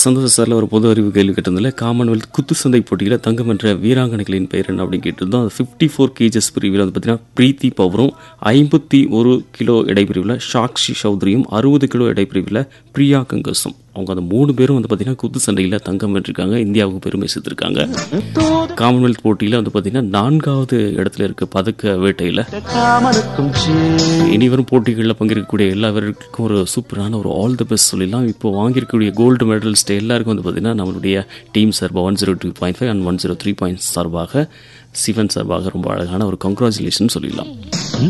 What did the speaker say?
சந்தோஷ் சார்ல ஒரு பொது அறிவு கேள்வி கேட்டிருந்ததில் காமன்வெல்த் குத்துச்சண்டை போட்டியில் தங்கம் வென்ற வீராங்கனைகளின் பெயர் என்ன அப்படின்னு கேட்டிருந்தோம் அது ஃபிஃப்டி ஃபோர் கேஜஸ் பிரிவில் வந்து பார்த்தீங்கன்னா பிரீத்தி பவரும் ஐம்பத்தி ஒரு கிலோ இடைப்பிரிவில் சாக்ஷி சௌத்ரியும் அறுபது கிலோ இடைப்பிரிவில் பிரியா கங்கஸும் அவங்க அந்த மூணு பேரும் வந்து பார்த்தீங்கன்னா குத்து சண்டையில் தங்கம் வென்றிருக்காங்க இந்தியாவுக்கு பெருமை சேர்த்திருக்காங்க காமன்வெல்த் போட்டியில் வந்து பார்த்தீங்கன்னா நான்காவது இடத்துல இருக்க பதக்க வேட்டையில் இனி வரும் போட்டிகளில் பங்கேற்கக்கூடிய எல்லா வீரர்களுக்கும் ஒரு சூப்பரான ஒரு ஆல் தி பெஸ்ட் சொல்லிடலாம் இப்போ வாங்கியிருக்கக்கூடிய கோல்டு மெடல்ஸ்ட் எல்லாருக்கும் வந்து பார்த்தீங்கன்னா நம்மளுடைய டீம் சார்பாக one zero two point five and one zero three point சார்பாக சிவன் சார்பாக ரொம்ப அழகான ஒரு கங்க்ராச்சுலேஷன் சொல்லிடலாம்